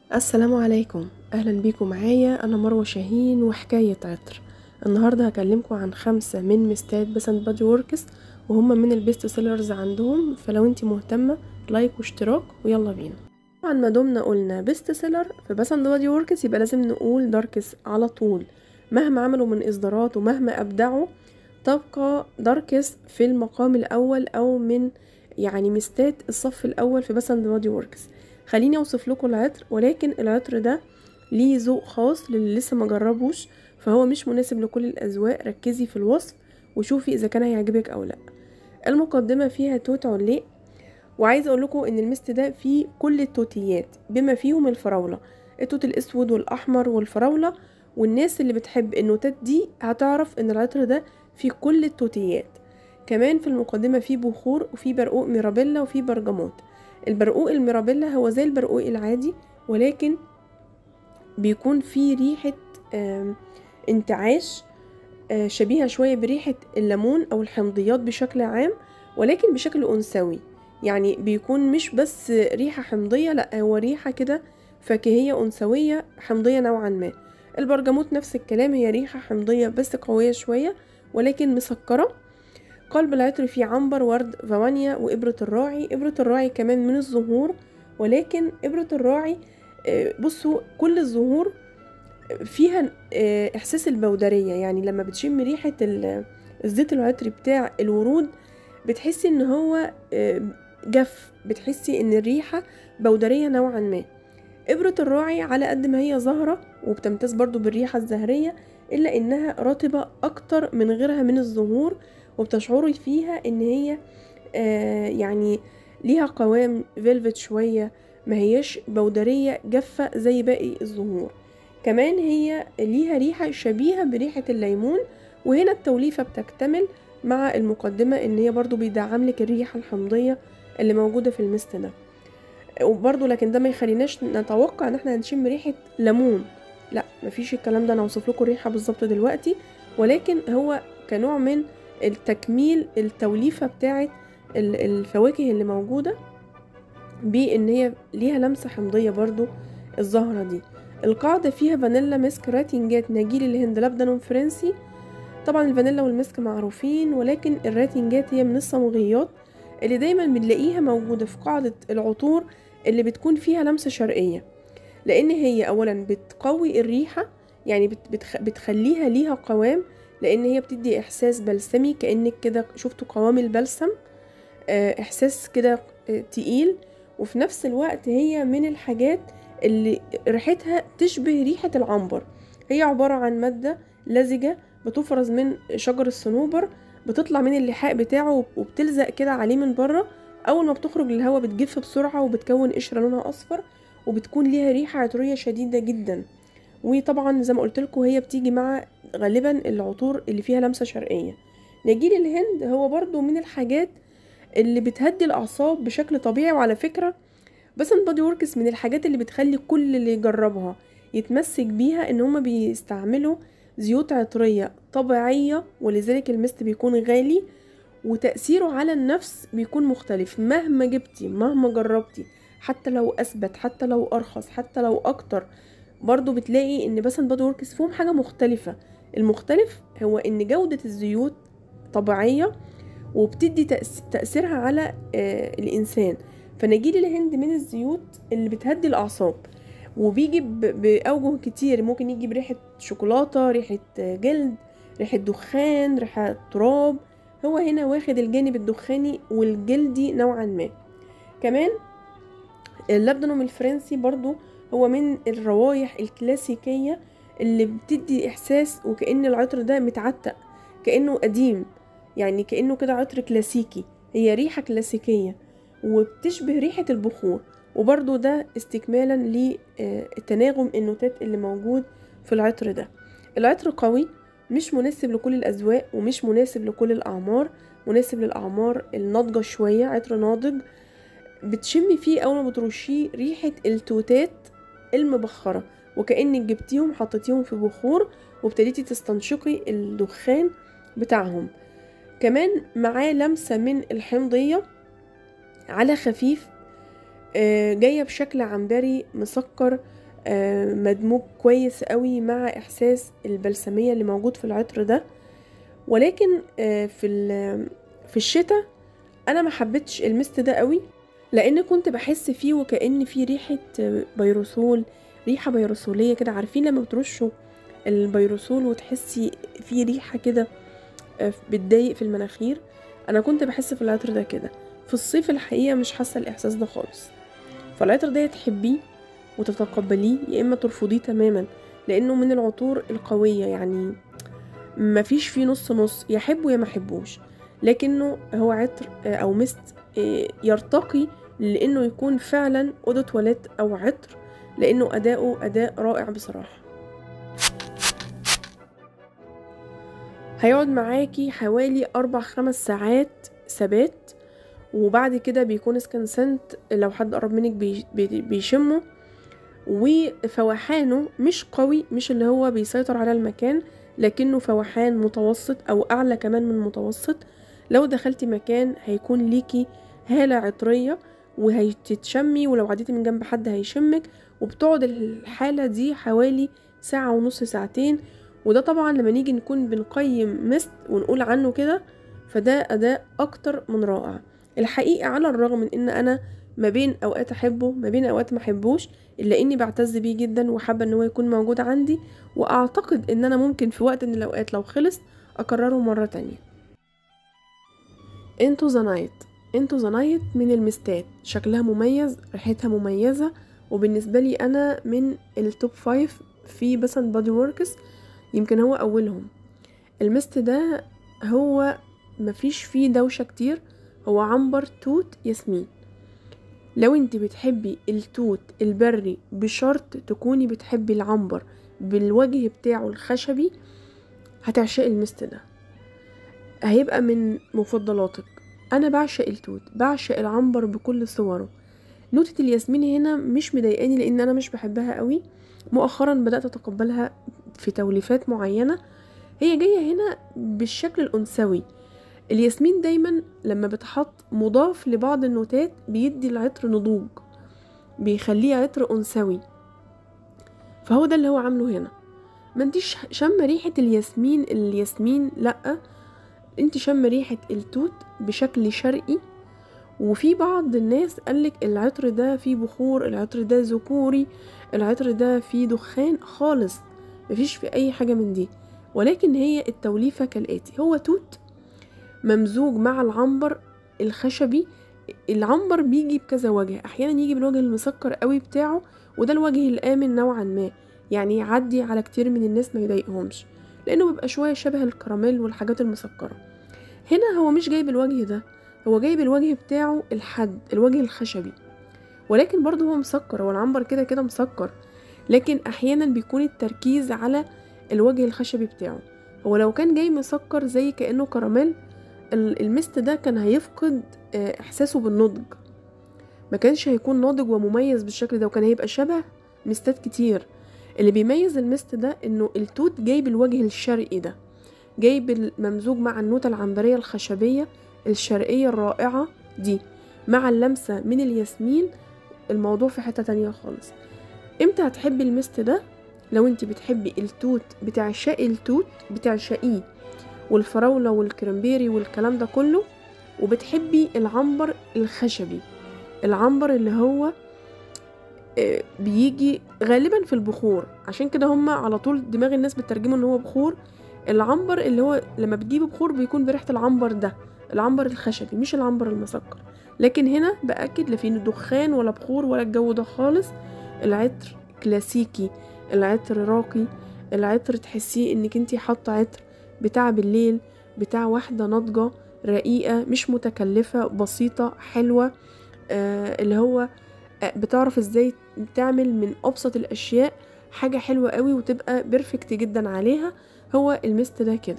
السلام عليكم اهلا بيكم معايا انا مروه شاهين وحكايه عطر النهارده هكلمكم عن خمسه من مستات بسنت بادي ووركس وهم من البيست سيلرز عندهم فلو انت مهتمه لايك واشتراك ويلا بينا طبعا ما دمنا قلنا بيست سيلر في بسنت بادي ووركس يبقى لازم نقول داركس على طول مهما عملوا من اصدارات ومهما ابدعوا تبقى داركس في المقام الاول او من يعني مستات الصف الاول في بسنت بادي ووركس خليني اوصف لكم العطر ولكن العطر ده ليه ذوق خاص للي لسه ما جربوش فهو مش مناسب لكل الاذواق ركزي في الوصف وشوفي اذا كان هيعجبك او لا المقدمه فيها توت عليق وعايزه اقول لكم ان المست ده فيه كل التوتيات بما فيهم الفراوله التوت الاسود والاحمر والفراوله والناس اللي بتحب النوتات دي هتعرف ان العطر ده فيه كل التوتيات كمان في المقدمه فيه بخور وفيه برقوق ميرابيلا وفيه برجموت البرقوق الميرابيلا هو زي البرقوق العادي ولكن بيكون فيه ريحة انتعاش شبيهة شوية بريحة الليمون أو الحمضيات بشكل عام ولكن بشكل أنثوي يعني بيكون مش بس ريحة حمضية لأ هو ريحة كده فاكهية أنثوية حمضية نوعا ما البرجموت نفس الكلام هي ريحة حمضية بس قوية شوية ولكن مسكرة قلب العطر فيه عنبر ورد فوانيا وإبرة الراعي إبرة الراعي كمان من الزهور ولكن إبرة الراعي بصوا كل الزهور فيها إحساس البودرية يعني لما بتشم ريحة الزيت العطري بتاع الورود بتحسي إن هو جف بتحسي إن الريحة بودرية نوعا ما إبرة الراعي على قد ما هي زهرة وبتمتاز برضو بالريحة الزهرية إلا إنها رطبة أكتر من غيرها من الزهور وبتشعري فيها ان هي آه يعني ليها قوام فيلفت شوية ما هيش بودرية جافة زي باقي الزهور كمان هي ليها ريحة شبيهة بريحة الليمون وهنا التوليفة بتكتمل مع المقدمة ان هي برضو بيدعم لك الريحة الحمضية اللي موجودة في المست ده وبرضو لكن ده ما يخليناش نتوقع ان احنا هنشم ريحة ليمون لا مفيش الكلام ده انا اوصف لكم الريحة بالظبط دلوقتي ولكن هو كنوع من التكميل التوليفة بتاعت الفواكه اللي موجودة بان هي ليها لمسة حمضية برضو الزهرة دي القاعدة فيها فانيلا مسك راتنجات نجيل الهند لبدن فرنسي طبعا الفانيلا والمسك معروفين ولكن الراتنجات هي من الصمغيات اللي دايما بنلاقيها موجودة في قاعدة العطور اللي بتكون فيها لمسة شرقية لان هي اولا بتقوي الريحة يعني بتخ... بتخليها ليها قوام لان هي بتدي احساس بلسمي كانك كده شفتوا قوام البلسم احساس كده تقيل وفي نفس الوقت هي من الحاجات اللي ريحتها تشبه ريحة العنبر هي عبارة عن مادة لزجة بتفرز من شجر الصنوبر بتطلع من اللحاء بتاعه وبتلزق كده عليه من بره اول ما بتخرج للهواء بتجف بسرعة وبتكون قشرة لونها اصفر وبتكون ليها ريحة عطرية شديدة جدا وطبعا زي ما قلت لكم هي بتيجي مع غالبا العطور اللي فيها لمسه شرقيه نجيل الهند هو برضو من الحاجات اللي بتهدي الاعصاب بشكل طبيعي وعلى فكره بس بادي وركس من الحاجات اللي بتخلي كل اللي يجربها يتمسك بيها ان هما بيستعملوا زيوت عطريه طبيعيه ولذلك المست بيكون غالي وتاثيره على النفس بيكون مختلف مهما جبتي مهما جربتي حتى لو اثبت حتى لو ارخص حتى لو اكتر برضو بتلاقي ان بس بادي وركس فيهم حاجه مختلفه المختلف هو ان جوده الزيوت طبيعيه وبتدي تاثيرها على آه الانسان فنجيل الهند من الزيوت اللي بتهدي الاعصاب وبيجي باوجه كتير ممكن يجي بريحه شوكولاته ريحه جلد ريحه دخان ريحه تراب هو هنا واخد الجانب الدخاني والجلدي نوعا ما كمان اللبدنوم الفرنسي برضو هو من الروايح الكلاسيكية اللي بتدي إحساس وكأن العطر ده متعتق كأنه قديم يعني كأنه كده عطر كلاسيكي هي ريحة كلاسيكية وبتشبه ريحة البخور وبرضو ده استكمالا لتناغم النوتات اللي موجود في العطر ده العطر قوي مش مناسب لكل الأذواق ومش مناسب لكل الأعمار مناسب للأعمار الناضجة شوية عطر ناضج بتشمي فيه أول ما بترشيه ريحة التوتات المبخرة وكأنك جبتيهم حطيتيهم في بخور وابتديتي تستنشقي الدخان بتاعهم كمان معاه لمسة من الحمضية على خفيف آه، جاية بشكل عنبري مسكر آه، مدموج كويس قوي مع احساس البلسمية اللي موجود في العطر ده ولكن آه، في ال- في الشتاء انا ما حبيتش المست ده قوي لان كنت بحس فيه وكأن فيه ريحة آه، بيروسول ريحة بيروسولية كده عارفين لما بترشوا البيروسول وتحسي فيه ريحة كده آه، بتضايق في المناخير انا كنت بحس في العطر ده كده في الصيف الحقيقة مش حاسة الاحساس ده خالص فالعطر ده يا تحبيه وتتقبليه يا اما ترفضيه تماما لانه من العطور القوية يعني مفيش فيه نص نص يحبه يا ما حبوش لكنه هو عطر آه، او مست آه، يرتقي لانه يكون فعلا اودو تواليت او عطر لانه اداؤه اداء رائع بصراحة هيقعد معاكي حوالي أربع خمس ساعات ثبات وبعد كده بيكون سكنسنت لو حد قرب منك بي- بي- بيشمه وفوحانه مش قوي مش اللي هو بيسيطر على المكان لكنه فوحان متوسط او اعلى كمان من المتوسط لو دخلتي مكان هيكون ليكي هالة عطرية وهتتشمي ولو عديتي من جنب حد هيشمك وبتقعد الحالة دي حوالي ساعة ونص ساعتين وده طبعا لما نيجي نكون بنقيم مست ونقول عنه كده فده أداء أكتر من رائع الحقيقة على الرغم من إن أنا ما بين أوقات أحبه ما بين أوقات ما أحبوش إلا إني بعتز بيه جدا وحابة إن هو يكون موجود عندي وأعتقد إن أنا ممكن في وقت من الأوقات لو خلص أكرره مرة تانية انتو ذا نايت انتو ذا نايت من المستات شكلها مميز ريحتها مميزة وبالنسبة لي أنا من التوب فايف في بس بادي وركس يمكن هو أولهم المست ده هو مفيش فيه دوشة كتير هو عنبر توت ياسمين لو انت بتحبي التوت البري بشرط تكوني بتحبي العنبر بالوجه بتاعه الخشبي هتعشقي المست ده هيبقى من مفضلاتك انا بعشق التوت بعشق العنبر بكل صوره نوتة الياسمين هنا مش مضايقاني لان انا مش بحبها قوي مؤخرا بدات اتقبلها في توليفات معينه هي جايه هنا بالشكل الانثوي الياسمين دايما لما بتحط مضاف لبعض النوتات بيدي العطر نضوج بيخليه عطر انثوي فهو ده اللي هو عامله هنا ما انتيش شم ريحة الياسمين الياسمين لأ انت شم ريحة التوت بشكل شرقي وفي بعض الناس قالك العطر ده فيه بخور العطر ده ذكوري العطر ده فيه دخان خالص مفيش في اي حاجة من دي ولكن هي التوليفة كالآتي هو توت ممزوج مع العنبر الخشبي العنبر بيجي بكذا وجه احيانا يجي بالوجه المسكر قوي بتاعه وده الوجه الامن نوعا ما يعني يعدي على كتير من الناس ما يضايقهمش لانه بيبقى شويه شبه الكراميل والحاجات المسكره هنا هو مش جاي بالوجه ده هو جاي بالوجه بتاعه الحد الوجه الخشبي ولكن برضه هو مسكر هو العنبر كده كده مسكر لكن احيانا بيكون التركيز على الوجه الخشبي بتاعه هو لو كان جاي مسكر زي كانه كراميل ال- المست ده كان هيفقد آه، احساسه بالنضج ما كانش هيكون ناضج ومميز بالشكل ده وكان هيبقى شبه مستات كتير اللي بيميز المست ده انه التوت جاي بالوجه الشرقي ده جاي بالممزوج مع النوتة العنبرية الخشبية الشرقية الرائعة دي مع اللمسة من الياسمين الموضوع في حتة تانية خالص امتى هتحبي المست ده لو انت بتحبي التوت بتعشقي التوت بتعشقيه والفراولة والكرنبيري والكلام ده كله وبتحبي العنبر الخشبي العنبر اللي هو آه، بيجي غالبا في البخور عشان كده هما على طول دماغ الناس بتترجمه ان هو بخور العنبر اللي هو لما بتجيبي بخور بيكون بريحة العنبر ده العنبر الخشبي مش العنبر المسكر لكن هنا بأكد لا في دخان ولا بخور ولا الجو ده خالص العطر كلاسيكي العطر راقي العطر تحسيه انك انتي حاطة عطر بتاع بالليل بتاع واحدة ناضجة رقيقة مش متكلفة بسيطة حلوة آه اللي هو آه بتعرف ازاي تعمل من ابسط الاشياء حاجة حلوة قوي وتبقى بيرفكت جدا عليها هو المست ده كده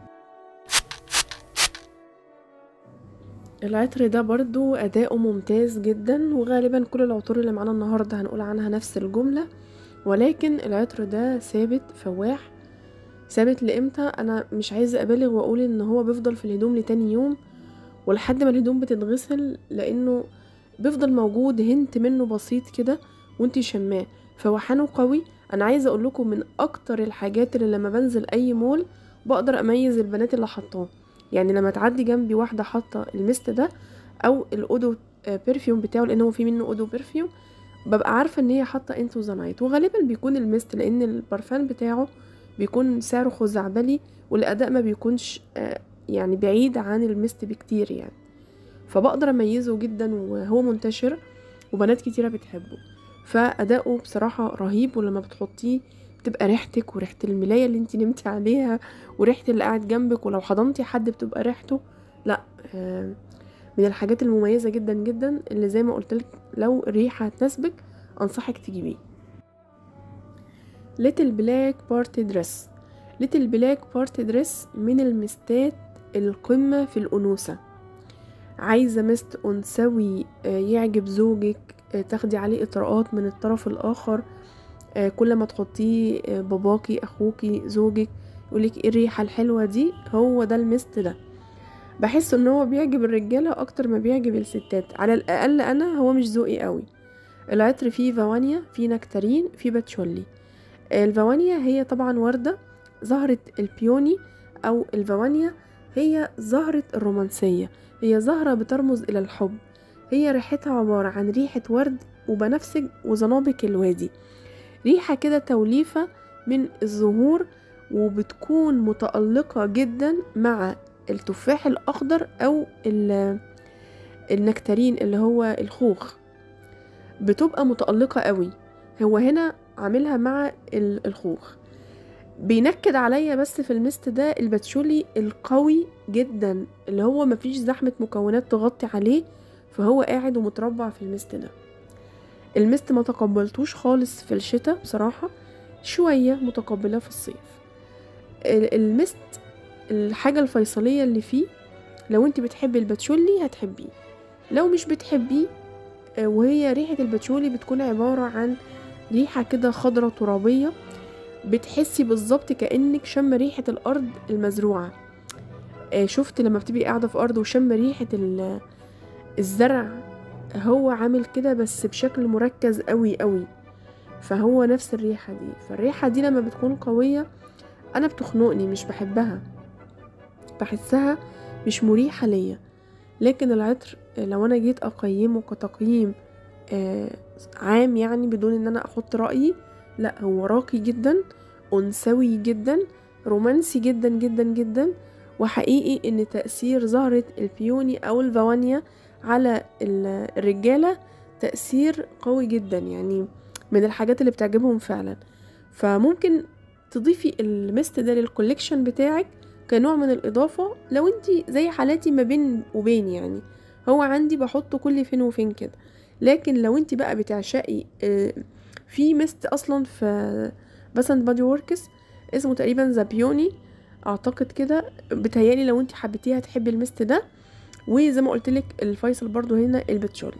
العطر ده برضو أداؤه ممتاز جدا وغالبا كل العطور اللي معانا النهاردة هنقول عنها نفس الجملة ولكن العطر ده ثابت فواح ثابت لإمتى أنا مش عايزة أبالغ وأقول إن هو بيفضل في الهدوم لتاني يوم ولحد ما الهدوم بتتغسل لأنه بيفضل موجود هنت منه بسيط كده وانتي شماه فوحانه قوي انا عايزه اقول لكم من اكتر الحاجات اللي لما بنزل اي مول بقدر اميز البنات اللي حطاه يعني لما تعدي جنبي واحده حاطه الميست ده او الاودو بيرفيوم بتاعه لان هو في منه اودو بيرفيوم ببقى عارفه ان هي حاطه انتو ذا نايت وغالبا بيكون الميست لان البرفان بتاعه بيكون سعره خزعبلي والاداء ما بيكونش آه، يعني بعيد عن الميست بكتير يعني فبقدر اميزه جدا وهو منتشر وبنات كتيره بتحبه فاداؤه بصراحه رهيب ولما بتحطيه بتبقى ريحتك وريحه الملايه اللي انت نمتي عليها وريحه اللي قاعد جنبك ولو حضنتي حد بتبقى ريحته لا آه، من الحاجات المميزه جدا جدا اللي زي ما قلت لك لو الريحه هتناسبك انصحك تجيبيه ليتل بلاك بارتي دريس ليتل بلاك بارتي دريس من المستات القمة في الأنوثة عايزة مست أنثوي آه، يعجب زوجك آه، تاخدي عليه إطراءات من الطرف الآخر آه، كل ما تحطيه آه، باباكي أخوكي زوجك يقولك ايه الريحة الحلوة دي هو ده المست ده بحس ان هو بيعجب الرجالة اكتر ما بيعجب الستات على الاقل انا هو مش ذوقي قوي العطر فيه فوانيا فيه نكترين فيه باتشولي الفوانيا هي طبعا وردة زهرة البيوني أو الفوانيا هي زهرة الرومانسية هي زهرة بترمز إلى الحب هي ريحتها عبارة عن ريحة ورد وبنفسج وزنابق الوادي ريحة كده توليفة من الزهور وبتكون متألقة جدا مع التفاح الأخضر أو ال- النكترين اللي هو الخوخ بتبقى متألقة قوي هو هنا عاملها مع ال- الخوخ بينكد عليا بس في المست ده الباتشولي القوي جدا اللي هو مفيش زحمة مكونات تغطي عليه فهو قاعد ومتربع في المست ده المست ما تقبلتوش خالص في الشتاء بصراحة شوية متقبلة في الصيف ال- المست الحاجة الفيصلية اللي فيه لو انت بتحبي الباتشولي هتحبيه لو مش بتحبيه آه، وهي ريحة الباتشولي بتكون عبارة عن ريحة كده خضرة ترابية بتحسي بالظبط كأنك شم ريحة الأرض المزروعة آه، شفت لما بتبقي قاعدة في أرض وشم ريحة ال- الزرع هو عامل كده بس بشكل مركز قوي قوي فهو نفس الريحة دي فالريحة دي لما بتكون قوية أنا بتخنقني مش بحبها بحسها مش مريحة ليا لكن العطر آه، لو أنا جيت أقيمه كتقييم آه، عام يعني بدون ان انا احط رأيي لا هو راقي جدا انثوي جدا رومانسي جدا جدا جدا وحقيقي ان تأثير زهرة البيوني او الفوانيا على ال- الرجالة تأثير قوي جدا يعني من الحاجات اللي بتعجبهم فعلا فممكن تضيفي المست ده للكوليكشن بتاعك كنوع من الإضافة لو انتي زي حالاتي ما بين وبين يعني هو عندي بحطه كل فين وفين كده لكن لو انت بقى بتعشقي آه، في مست اصلا في بسنت بادي وركس اسمه تقريبا زابيوني اعتقد كده بتهيالي لو انت حبيتيها هتحبي المست ده وزي ما قلت لك الفيصل برضو هنا البتشولي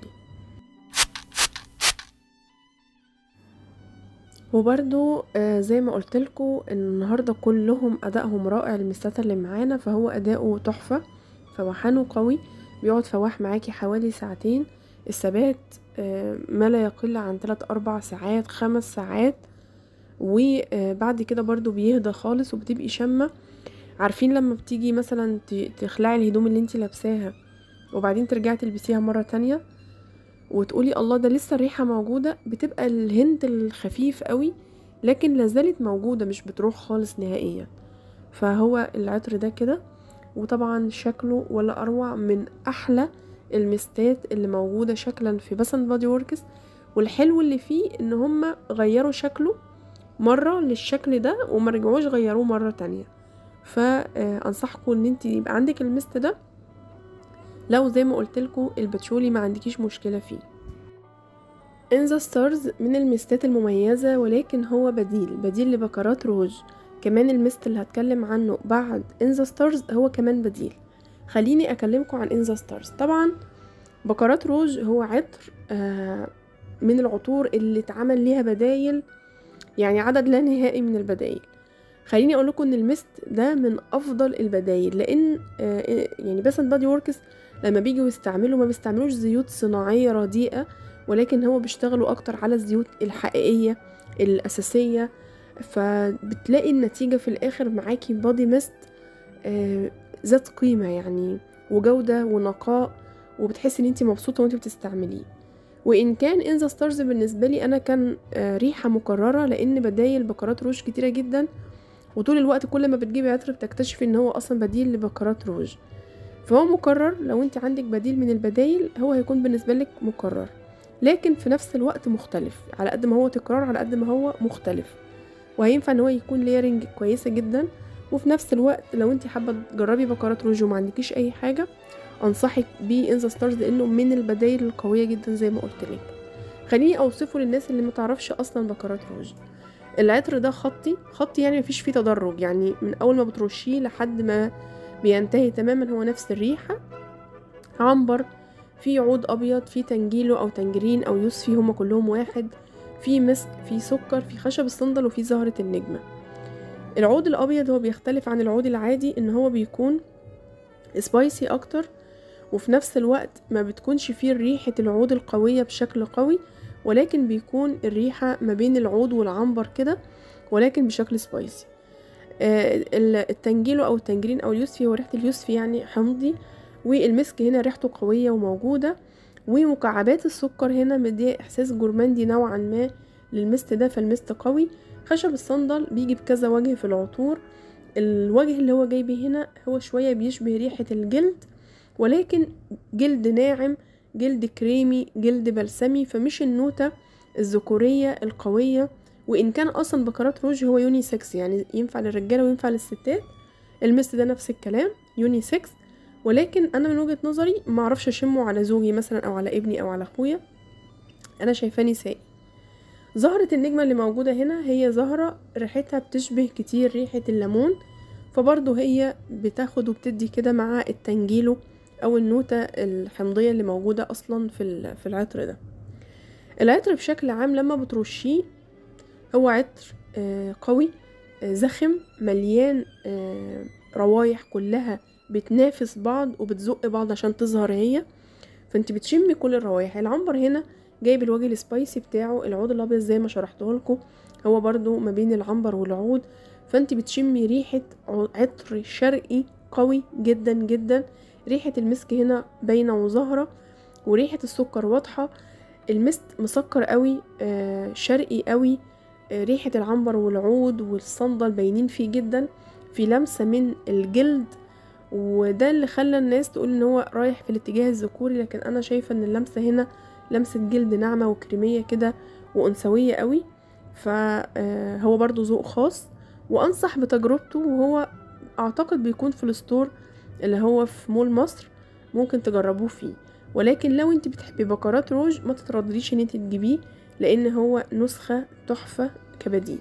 وبرضو آه، زي ما قلت لكم النهارده كلهم ادائهم رائع المستات اللي معانا فهو اداؤه تحفه فوحانه قوي بيقعد فواح معاكي حوالي ساعتين الثبات آه، ما لا يقل عن 3 4 ساعات خمس ساعات وبعد كده برضو بيهدى خالص وبتبقي شامة عارفين لما بتيجي مثلا ت- تخلعي الهدوم اللي انت لابساها وبعدين ترجعي تلبسيها مرة تانية وتقولي الله ده لسه الريحة موجودة بتبقى الهند الخفيف قوي لكن لازالت موجودة مش بتروح خالص نهائيا فهو العطر ده كده وطبعا شكله ولا أروع من أحلى المستات اللي موجودة شكلا في بسنت بادي وركس والحلو اللي فيه ان هما غيروا شكله مرة للشكل ده وما رجعوش غيروه مرة تانية فأنصحكم ان انت يبقى عندك المست ده لو زي ما قلتلكوا الباتشولي ما عندكيش مشكلة فيه In the Stars من المستات المميزة ولكن هو بديل بديل لبكرات روج كمان المست اللي هتكلم عنه بعد In the Stars هو كمان بديل خليني أكلمكم عن In the Stars طبعا بكرات روج هو عطر آه، من العطور اللي اتعمل ليها بدايل يعني عدد لا نهائي من البدايل خليني اقول لكم ان الميست ده من افضل البدايل لان آه، يعني بس بادي وركس لما بيجوا يستعملوا ما بيستعملوش زيوت صناعيه رديئه ولكن هو بيشتغلوا اكتر على الزيوت الحقيقيه الاساسيه فبتلاقي النتيجه في الاخر معاكي بادي ميست آه، ذات قيمه يعني وجوده ونقاء وبتحسي ان انت مبسوطه وانت بتستعمليه وان كان ان ذا ستارز بالنسبه لي انا كان آه، ريحه مكرره لان بدايل بكرات روج كتيره جدا وطول الوقت كل ما بتجيبي عطر بتكتشفي ان هو اصلا بديل لبكرات روج فهو مكرر لو انت عندك بديل من البدايل هو هيكون بالنسبه لك مكرر لكن في نفس الوقت مختلف على قد ما هو تكرار على قد ما هو مختلف وهينفع ان هو يكون ليرنج كويسه جدا وفي نفس الوقت لو انت حابه تجربي بكرات روج وما عندكيش اي حاجه انصحك بيه ان ذا ستارز لانه من البدايل القويه جدا زي ما قلت لك خليني اوصفه للناس اللي متعرفش اصلا بكرات روج العطر ده خطي خطي يعني مفيش فيه تدرج يعني من اول ما بترشيه لحد ما بينتهي تماما هو نفس الريحه عنبر في عود ابيض في تنجيلو او تنجرين او يوسفي هما كلهم واحد في مسك في سكر في خشب الصندل وفي زهرة النجمة العود الابيض هو بيختلف عن العود العادي ان هو بيكون سبايسي اكتر وفي نفس الوقت ما بتكونش فيه ريحة العود القوية بشكل قوي ولكن بيكون الريحة ما بين العود والعنبر كده ولكن بشكل سبايسي آه التنجيلو او التنجرين او اليوسفي هو ريحة اليوسفي يعني حمضي والمسك هنا ريحته قوية وموجودة ومكعبات السكر هنا مديه احساس جورماندي نوعا ما للمست ده فالمست قوي خشب الصندل بيجي بكذا وجه في العطور الوجه اللي هو جايبه هنا هو شوية بيشبه ريحة الجلد ولكن جلد ناعم جلد كريمي جلد بلسمي فمش النوتة الذكورية القوية وإن كان أصلا بكرات روج هو يوني سكس يعني ينفع للرجالة وينفع للستات المست ده نفس الكلام يوني سكس ولكن أنا من وجهة نظري معرفش أشمه على زوجي مثلا أو على ابني أو على أخويا أنا شايفاه نسائي زهرة النجمة اللي موجودة هنا هي زهرة ريحتها بتشبه كتير ريحة الليمون فبرضه هي بتاخد وبتدي كده مع التنجيلو او النوتة الحمضية اللي موجودة اصلا في في العطر ده العطر بشكل عام لما بترشيه هو عطر آه قوي آه زخم مليان آه روايح كلها بتنافس بعض وبتزق بعض عشان تظهر هي فانت بتشمي كل الروايح العنبر هنا جايب الوجه السبايسي بتاعه العود الابيض زي ما شرحته لكم هو برضو ما بين العنبر والعود فانت بتشمي ريحة عطر شرقي قوي جدا جدا ريحة المسك هنا باينة وظاهرة وريحة السكر واضحة المسك مسكر قوي آه شرقي قوي آه ريحة العنبر والعود والصندل باينين فيه جدا في لمسة من الجلد وده اللي خلى الناس تقول ان هو رايح في الاتجاه الذكوري لكن انا شايفة ان اللمسة هنا لمسة جلد ناعمة وكريمية كده وانثوية قوي فهو برضو ذوق خاص وانصح بتجربته وهو اعتقد بيكون في الستور اللي هو في مول مصر ممكن تجربوه فيه ولكن لو انت بتحبي بكرات روج ما تتردديش ان انت تجيبيه لان هو نسخة تحفة كبديل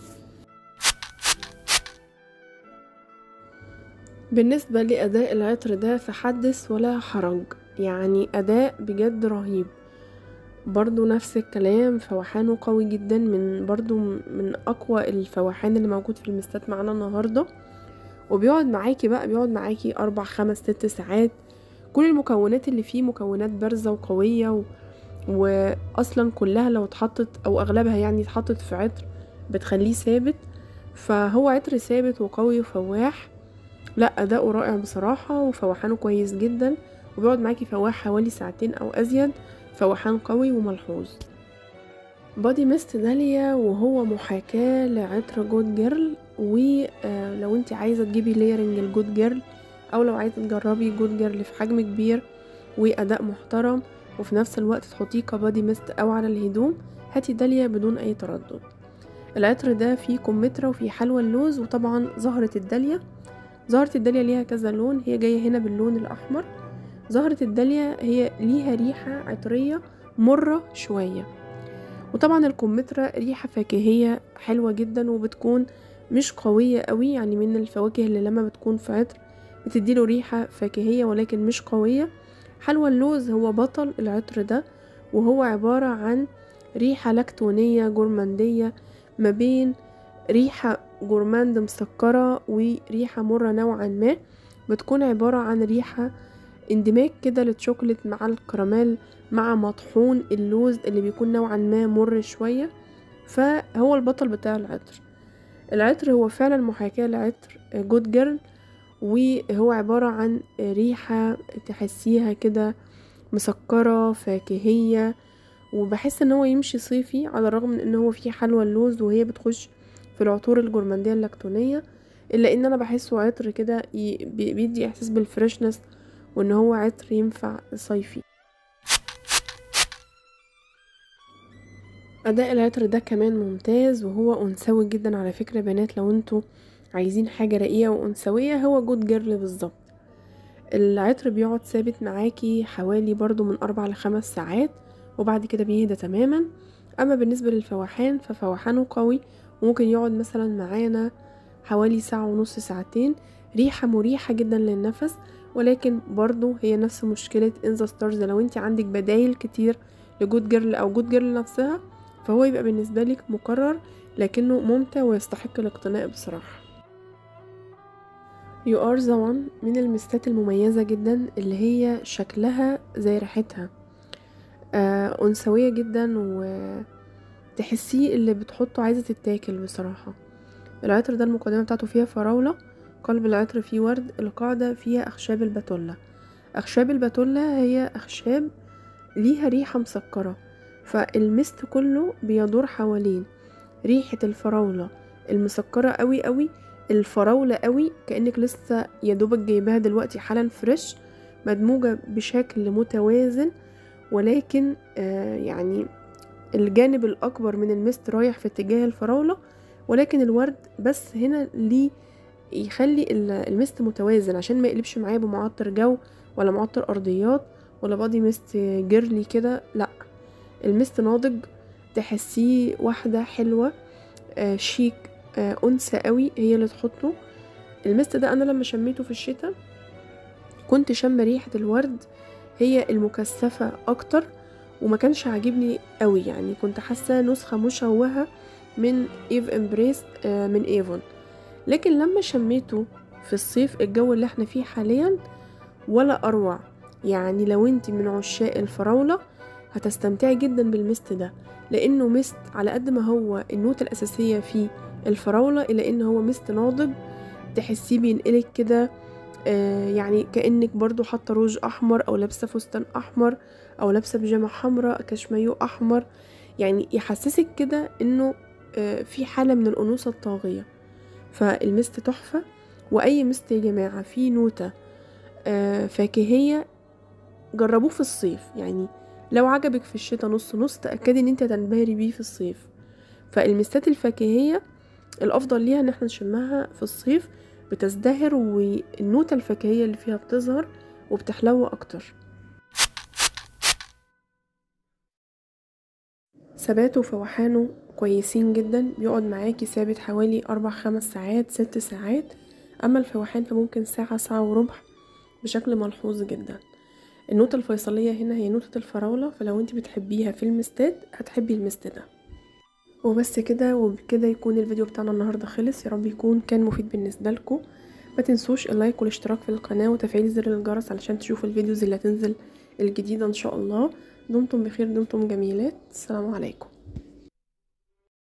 بالنسبة لأداء العطر ده فحدث ولا حرج يعني أداء بجد رهيب برضو نفس الكلام فوحانه قوي جدا من برضو من أقوى الفوحان اللي موجود في المستات معانا النهارده وبيقعد معاكي بقى بيقعد معاكي أربع خمس ست ساعات كل المكونات اللي فيه مكونات بارزة وقوية و... وأصلا كلها لو اتحطت أو أغلبها يعني اتحطت في عطر بتخليه ثابت فهو عطر ثابت وقوي وفواح لا أداؤه رائع بصراحة وفوحانه كويس جدا وبيقعد معاكي فواح حوالي ساعتين أو أزيد فوحان قوي وملحوظ بادي ميست داليا وهو محاكاة لعطر جود جيرل ولو انت عايزة تجيبي ليرنج الجود جيرل او لو عايزة تجربي جود جيرل في حجم كبير واداء محترم وفي نفس الوقت تحطيه كبادي ميست او على الهدوم هاتي داليا بدون اي تردد العطر ده فيه كمثرى وفيه حلوى اللوز وطبعا زهرة الداليا زهرة الداليا ليها كذا لون هي جاية هنا باللون الأحمر زهرة الداليا هي ليها ريحة عطرية مرة شوية وطبعا الكمثرى ريحة فاكهية حلوة جدا وبتكون مش قوية قوي يعني من الفواكه اللي لما بتكون في عطر بتديله ريحة فاكهية ولكن مش قوية حلوى اللوز هو بطل العطر ده وهو عبارة عن ريحة لاكتونية جورماندية ما بين ريحة جورماند مسكرة وريحة مرة نوعا ما بتكون عبارة عن ريحة اندماج كده للشوكولات مع الكراميل مع مطحون اللوز اللي بيكون نوعا ما مر شوية فهو البطل بتاع العطر العطر هو فعلا محاكاة لعطر جود جيرل وهو عبارة عن ريحة تحسيها كده مسكرة فاكهية وبحس ان هو يمشي صيفي على الرغم من ان هو فيه حلوى اللوز وهي بتخش في العطور الجورماندية اللاكتونية الا ان انا بحسه عطر كده بيدي احساس بالفريشنس وان هو عطر ينفع صيفي اداء العطر ده كمان ممتاز وهو انثوي جدا على فكرة بنات لو انتوا عايزين حاجة رقيقة وانثوية هو جود جيرل بالظبط العطر بيقعد ثابت معاكي حوالي برضو من اربع لخمس ساعات وبعد كده بيهدى تماما اما بالنسبة للفواحان ففواحانه قوي وممكن يقعد مثلا معانا حوالي ساعة ونص ساعتين ريحة مريحة جدا للنفس ولكن برضو هي نفس مشكلة انزا ستارز لو انت عندك بدايل كتير لجود جيرل او جود جيرل نفسها فهو يبقى بالنسبة لك مكرر لكنه ممتع ويستحق الاقتناء بصراحة You are the one من المستات المميزة جدا اللي هي شكلها زي ريحتها آه أنثوية جدا وتحسيه اللي بتحطه عايزة تتاكل بصراحة العطر ده المقدمة بتاعته فيها فراولة قلب العطر فيه ورد القاعدة فيها أخشاب الباتولا أخشاب الباتولا هي أخشاب ليها ريحة مسكرة فالمست كله بيدور حوالين ريحة الفراولة المسكرة قوي قوي الفراولة قوي كأنك لسه يدوبك جايباها دلوقتي حالا فريش مدموجة بشكل متوازن ولكن آه يعني الجانب الأكبر من المست رايح في اتجاه الفراولة ولكن الورد بس هنا ليه يخلي المست متوازن عشان ما يقلبش معايا بمعطر جو ولا معطر أرضيات ولا بادي مست جيرلي كده لأ المست ناضج تحسيه واحدة حلوة آه شيك آه أنثى قوي هي اللي تحطه المست ده أنا لما شميته في الشتاء كنت شم ريحة الورد هي المكثفة أكتر وما كانش عاجبني قوي يعني كنت حاسة نسخة مشوهة من ايف امبريس آه من ايفون لكن لما شميته في الصيف الجو اللي احنا فيه حاليا ولا اروع يعني لو انت من عشاق الفراولة هتستمتعي جدا بالمست ده لانه مست على قد ما هو النوتة الاساسية فيه الفراولة الا ان هو مست ناضج تحسيه بينقلك كده آه يعني كأنك برضو حاطة روج أحمر أو لابسة فستان أحمر أو لابسة بيجامة حمراء كشمايو أحمر يعني يحسسك كده إنه آه في حالة من الأنوثة الطاغية فالمست تحفة وأي مست يا جماعة فيه نوتة آه فاكهية جربوه في الصيف يعني لو عجبك في الشتاء نص نص تأكدي ان انت هتنبهري بيه في الصيف فالمستات الفاكهية الأفضل ليها ان احنا نشمها في الصيف بتزدهر والنوتة الفاكهية اللي فيها بتظهر وبتحلو أكتر ثباته وفوحانه كويسين جدا بيقعد معاكي ثابت حوالي أربع خمس ساعات ست ساعات أما الفوحان فممكن ساعة ساعة وربع بشكل ملحوظ جدا النوتة الفيصلية هنا هي نوتة الفراولة فلو انت بتحبيها في المستات هتحبي المست ده وبس كده وبكده يكون الفيديو بتاعنا النهاردة خلص يا رب يكون كان مفيد بالنسبة لكم ما تنسوش اللايك والاشتراك في القناة وتفعيل زر الجرس علشان تشوفوا الفيديوز اللي هتنزل الجديدة ان شاء الله دمتم بخير دمتم جميلات السلام عليكم